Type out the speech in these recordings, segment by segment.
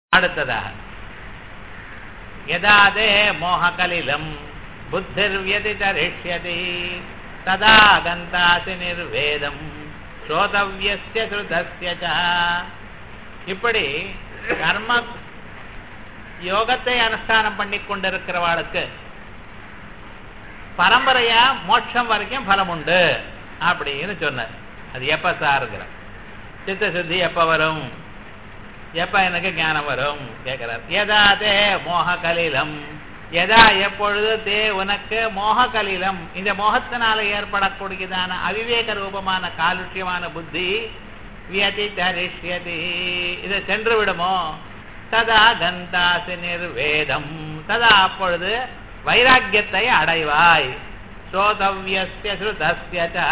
அடுத்ததாக யதாதே மோககலிலம் புத்திர்வியதிதரிஷ்யதி ததா கந்தாசி நிர்வேதம் ஸ்ரோதவியஸ்ய ஸ்ருதஸ்ய ச. இப்படி கர்ம யோகத்தை அனுஷ்டானம் பண்ணி கொண்டிருக்கிறவாளுக்கு பரம்பரையா மோட்சம் வரைக்கும் பலம் உண்டு அப்படின்னு சொன்னார் அது எப்ப சாருங்கிற சித்த சுத்தி எப்ப வரும் எப்ப எனக்கு ஞானம் வரும் கேட்கிறார் எதா தே மோக கலிலம் எதா எப்பொழுது தே உனக்கு மோக கலிலம் இந்த மோகத்தினால ஏற்படக்கூடியதான அவிவேக ரூபமான காலுஷ்யமான புத்தி வியதி தரிஷ்யதி இது சென்று விடுமோ ததா கந்தாசி நிர்வேதம் ததா அப்பொழுது வைராக்கியத்தை அடைவாய் ஸ்ரோதவியஸ்ய ஸ்ருதஸ்ய ச.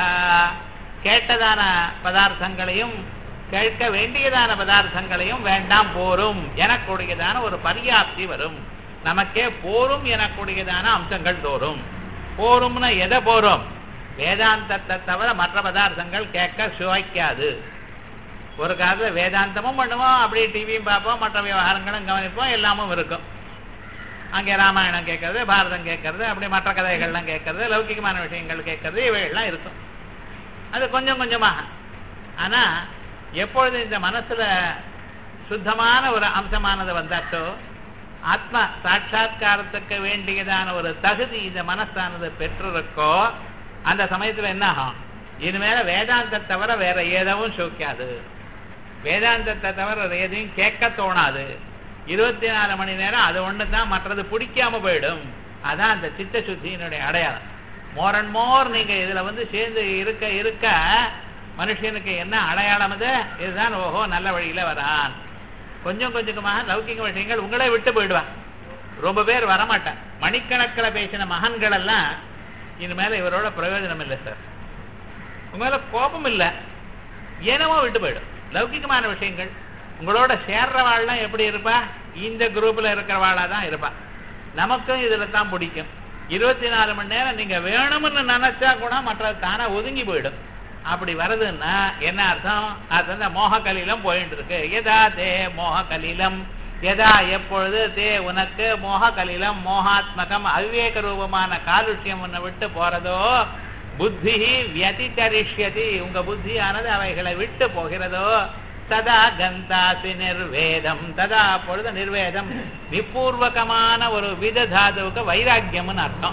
கேட்டதான பதார்த்தங்களையும் கேட்க வேண்டியதான பதார்த்தங்களையும் வேண்டாம் போரும் எனக்கூடியதான ஒரு பரியாப்தி வரும் நமக்கே போரும் எனக்கூடியதான அம்சங்கள் தோறும் போரும்னா எதை போரும் வேதாந்தத்தை தவிர மற்ற பதார்த்தங்கள் கேட்க சுவைக்காது ஒரு காலத்துல வேதாந்தமும் பண்ணுவோம் அப்படியே டிவியும் பார்ப்போம் மற்ற விவகாரங்களும் கவனிப்போம் எல்லாமும் இருக்கும் அங்கே ராமாயணம் கேட்கறது பாரதம் கேட்கறது அப்படி மற்ற கதைகள்லாம் கேட்கறது லௌகிகமான விஷயங்கள் கேட்கறது இவைகள்லாம் இருக்கும் அது கொஞ்சம் கொஞ்சமாக ஆனா எப்பொழுது இந்த மனசுல சுத்தமான ஒரு அம்சமானது வந்தாச்சோ ஆத்ம சாட்சா்காரத்துக்கு வேண்டியதான ஒரு தகுதி இந்த மனசானது பெற்றிருக்கோ அந்த சமயத்துல என்ன ஆகும் இனிமேல வேதாந்தத்தை தவிர வேற ஏதவும் சோக்காது வேதாந்தத்தை தவிர வேற எதையும் கேட்க தோணாது இருபத்தி நாலு மணி நேரம் அது ஒன்று தான் மற்றது பிடிக்காம போயிடும் அதான் அந்த சித்த சுத்தியினுடைய அடையாளம் மோர் அண்ட் மோர் நீங்க இதுல வந்து சேர்ந்து இருக்க இருக்க மனுஷனுக்கு என்ன அடையாளம் இது இதுதான் ஓஹோ நல்ல வழியில வரான் கொஞ்சம் கொஞ்சமாக லௌகிக விஷயங்கள் உங்களே விட்டு போயிடுவான் ரொம்ப பேர் வரமாட்டான் மணிக்கணக்கில் பேசின மகன்கள் எல்லாம் இனிமேல இவரோட பிரயோஜனம் இல்லை சார் உங்க மேல கோபம் இல்லை ஏனமோ விட்டு போயிடும் லௌகிகமான விஷயங்கள் உங்களோட சேர்றவாள்லாம் எப்படி இருப்பா இந்த குரூப்ல இருக்கிறவாளா தான் இருப்பா நமக்கும் இதுல தான் பிடிக்கும் இருபத்தி நாலு மணி நேரம் நீங்க வேணும்னு நினைச்சா கூட மற்றது தானே ஒதுங்கி போயிடும் அப்படி வருதுன்னா என்ன அர்த்தம் அது வந்து மோக கலிலம் போயிட்டு இருக்கு எதா தே மோக கலிலம் எதா எப்பொழுது தே உனக்கு மோக கலிலம் மோகாத்மகம் அவிவேக ரூபமான காலுஷ்யம் உன்னை விட்டு போறதோ புத்தி வியதித்தரிஷ்யதி உங்க புத்தியானது அவைகளை விட்டு போகிறதோ ததா கந்தாசி நிர்வேதம் ததா அப்பொழுது நிர்வேதம் விபூர்வகமான ஒரு வித தாதுவுக்கு வைராக்கியம்னு அர்த்தம்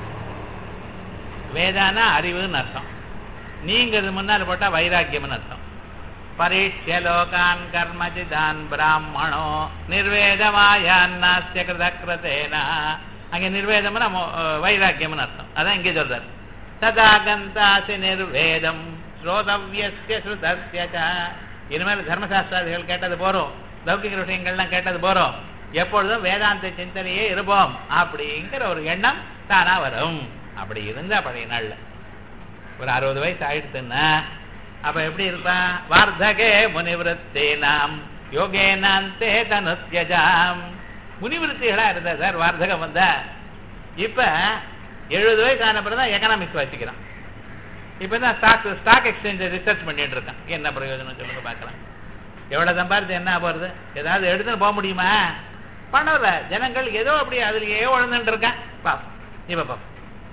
வேதான அறிவுன்னு அர்த்தம் நீங்க இது முன்னால் போட்டா வைராக்கியம்னு அர்த்தம் பரீட்ச லோகான் கர்மஜிதான் பிராமணோ நிர்வேதமாயான் நாஸ்ய கிருத கிருதேனா அங்க நிர்வேதம்னா வைராக்கியம்னு அர்த்தம் அதான் இங்கே சொல்றாரு ததா கந்தாசி நிர்வேதம் ஸ்ரோதவியஸ்ய ஸ்ருதஸ்ய ச. இனிமேல் தர்மசாஸ்திராதிகள் கேட்டது போறோம் லௌகிக விஷயங்கள்லாம் கேட்டது போறோம் எப்பொழுதும் வேதாந்த சிந்தனையே இருப்போம் அப்படிங்கிற ஒரு எண்ணம் தானா வரும் அப்படி இருந்தா பழைய நாள்ல ஒரு அறுபது வயசு ஆயிடுச்சுன்னா அப்ப எப்படி இருப்பா வார்த்தகே முனிவிருத்தே நாம் யோகே நாந்தே தனுத்யஜாம் முனிவிருத்திகளா இருந்தா சார் வார்த்தகம் வந்தா இப்ப எழுபது வயசு ஆன பிறகுதான் எக்கனாமிக்ஸ் வச்சுக்கிறான் இப்ப தான் ஸ்டாக் ஸ்டாக் எக்ஸ்சேஞ்ச் ரிசர்ச் பண்ணிட்டு இருக்கான் என்ன பிரயோஜனம் சொல்லுங்க பார்க்கலாம் எவ்வளவு சம்பாதிச்சு என்ன போறது ஏதாவது எடுத்துன்னு போக முடியுமா பண்ணல ஜனங்கள் ஏதோ அப்படி அதுலயே உழந்துட்டு இருக்கான் பாப்போம் இப்ப பாப்போம்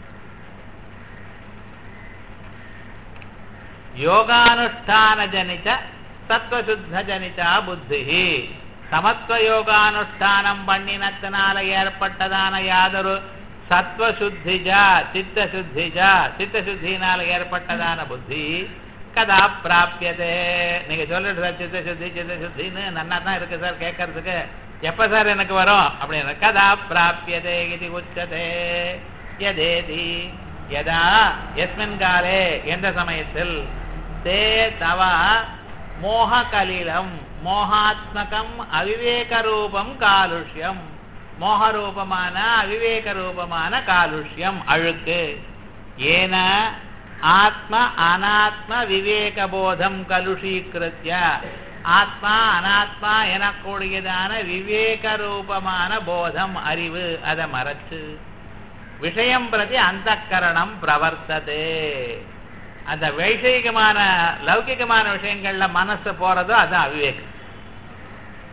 யோகானுஷ்டான ஜனித சத்வசுத்த ஜனிதா புத்தி சமத்துவ யோகானுஷ்டானம் பண்ணினத்தினால ஏற்பட்டதான யாதொரு சத்வசுத்திஜா சித்த சுத்திஜா சித்த சுத்தினால ஏற்பட்டதான புத்தி கதா பிராபியதே நீங்க சொல்லிட்டு சார் சித்த சுத்தி சித்த சுத்தின்னு நன்னா தான் இருக்கு சார் கேட்கறதுக்கு எப்ப சார் எனக்கு வரும் அப்படின்னு கதா பிராபியதே இது உச்சதே எதேதி யதா எஸ்மின் காலே எந்த சமயத்தில் தே தவ மோக கலிலம் மோகாத்மகம் அவிவேக ரூபம் காலுஷ்யம் மோகரூபமான அவிவேக ரூபமான காலுஷ்யம் அழுக்கு ஏன ஆத்ம அனாத்ம விவேக போதம் கலுஷீகிருத்திய ஆத்மா அனாத்மா எனக்கூடியதான விவேக ரூபமான போதம் அறிவு அதை மறைச்சு விஷயம் பிரதி அந்த கரணம் பிரவர்த்ததே அந்த வைஷயிகமான லௌகிகமான விஷயங்கள்ல மனசு போறதோ அது அவிவேகம்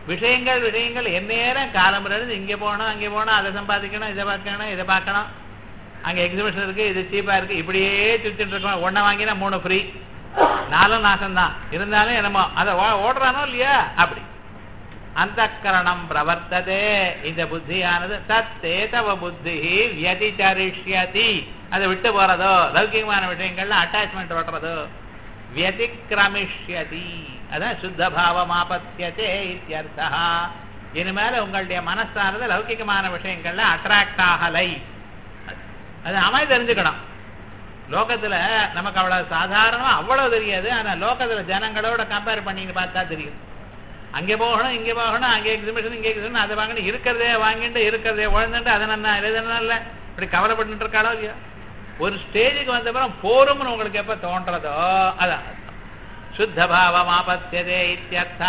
விஷயங்கள் விஷயங்கள் எந்நேரம் காலம் இருந்து இங்கே போகணும் அங்கே போகணும் அதை சம்பாதிக்கணும் இதை பார்க்கணும் இதை பார்க்கணும் அங்கே எக்ஸிபிஷன் இருக்கு இது சீப்பா இருக்கு இப்படியே சுத்திட்டு இருக்கோம் ஒன்றை வாங்கினா மூணு ஃப்ரீ நாலும் நாசம்தான் இருந்தாலும் என்னமோ அதை ஓ- ஓடுறானோ இல்லையா அப்படி அந்த கரணம் பிரவர்த்ததே இந்த புத்தியானது தத்தேதவ புத்தி வியதிச்சரிஷ்யதி அதை விட்டு போறதோ லௌகிகமான விஷயங்கள்ல அட்டாச்மெண்ட் ஓட்டுறதோ வியதிக்கிரமிஷ்யதி அதான் சுத்த பாவம் ஆபத்தியதே இத்தியர்த்தா இனிமேல உங்களுடைய மனசானது லௌகிகமான விஷயங்கள்ல அட்ராக்ட் ஆகலை அது அமை தெரிஞ்சுக்கணும் லோகத்துல நமக்கு அவ்வளவு சாதாரணமா அவ்வளவு தெரியாது ஆனா லோகத்துல ஜனங்களோட கம்பேர் பண்ணின்னு பார்த்தா தெரியும் அங்கே போகணும் இங்கே போகணும் அங்கே எக்ஸிபிஷன் இங்கே எக்ஸிபிஷன் அதை வாங்கணும் இருக்கிறதே வாங்கிட்டு இருக்கிறதே உழந்துட்டு அதை நான் எழுதணும் இல்லை இப்படி கவலைப்பட்டு இருக்காளோ இல்லையா ஒரு ஸ்டேஜுக்கு வந்த அப்புறம் போரும்னு உங்களுக்கு எப்ப தோன்றதோ அதான் சுத்த பாவம் ஆபத்தியதே இத்தியர்த்தா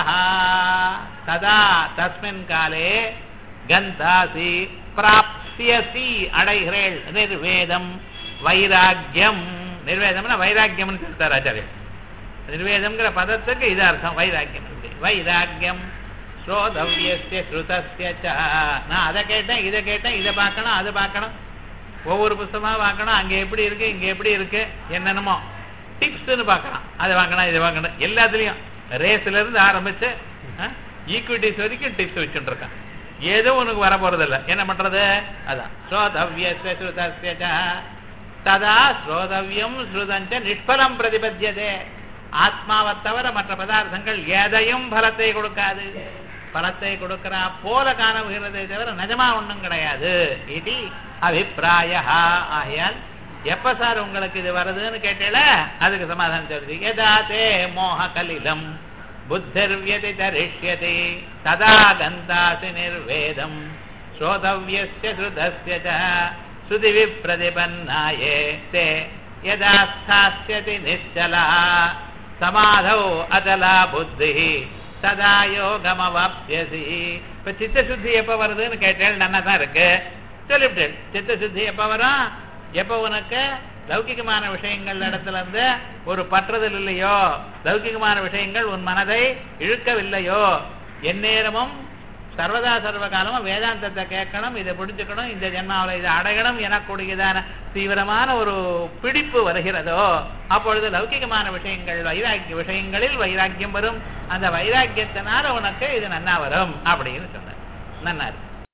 ததா தஸ்மின் காலே கந்தாசி பிராப்சியசி அடைகிறேள் நிர்வேதம் வைராக்கியம் நிர்வேதம்னா வைராக்கியம்னு சொல்லிட்டார் ஆச்சாரியர் நிர்வேதம்ங்கிற பதத்துக்கு இது அர்த்தம் வைராக்கியம் இருக்கு வைராக்கியம் ஸ்ரோதவியஸ்ய ஸ்ருதஸ்ய ச. நான் அதை கேட்டேன் இதை கேட்டேன் இதை பார்க்கணும் அதை பார்க்கணும் ஒவ்வொரு புஸ்தகமா பார்க்கணும் அங்க எப்படி இருக்கு இங்க எப்படி இருக்கு என்னென்னமோ டிப்ஸ்னு பார்க்கலாம் அதை வாங்கணும் இதை வாங்கணும் எல்லாத்துலயும் ரேஸ்ல இருந்து ஆரம்பிச்சு ஈக்விட்டிஸ் வரைக்கும் டிப்ஸ் வச்சுட்டு இருக்கான் ஏதோ உனக்கு வர போறது இல்ல என்ன பண்றது அதான் ஸ்ரோதவியஸ்ய ஸ்ருதஸ்ய ச. ததா ஸ்ரோதவியம் ஸ்ருதஞ்ச நிஷ்பலம் பிரதிபத்தியதே ஆத்மாவை தவிர மற்ற பதார்த்தங்கள் எதையும் பலத்தை கொடுக்காது பலத்தை கொடுக்கிறா போல காணப்படுகிறதே தவிர நிஜமா ஒண்ணும் கிடையாது இது அபிப்பிராய ஆகையால் எப்ப சார் உங்களுக்கு இது வருதுன்னு கேட்டேல அதுக்கு சமாதானம் சொல்லுது எதா தே மோக கலிலம் புத்திர்வியதி தரிஷ்யதி ததா கந்தாசி நிர்வேதம் ஸ்ரோதவியஸ்ய ஸ்ருதஸ்ய ச ஸ்ருதி விப்ரதிபன்னாயே தே யதா ஸ்தாஸ்யதி நிச்சலா சமாதௌ அச்சலா புத்தி ததா யோகமவாப்யசி இப்ப சித்த சுத்தி எப்ப வருதுன்னு கேட்டேன் நன்னா தான் இருக்கு சொல்லிவிட்டேன் சித்த சுத்தி எப்ப வரும் எப்ப உனக்கு லௌகிகமான விஷயங்கள் இடத்துல இருந்து ஒரு பற்றுதல் இல்லையோ லௌகிகமான விஷயங்கள் உன் மனதை இழுக்கவில்லையோ எந்நேரமும் சர்வதா சர்வ காலமும் வேதாந்தத்தை கேட்கணும் இதை புரிஞ்சுக்கணும் இந்த ஜென்மாவில் இதை அடையணும் எனக்கூடியதான தீவிரமான ஒரு பிடிப்பு வருகிறதோ அப்பொழுது லௌகிகமான விஷயங்கள் வைராக்கிய விஷயங்களில் வைராக்கியம் வரும் அந்த வைராக்கியத்தினால உனக்கு இது நன்னா வரும் அப்படின்னு சொன்னார் நன்னா இருக்கு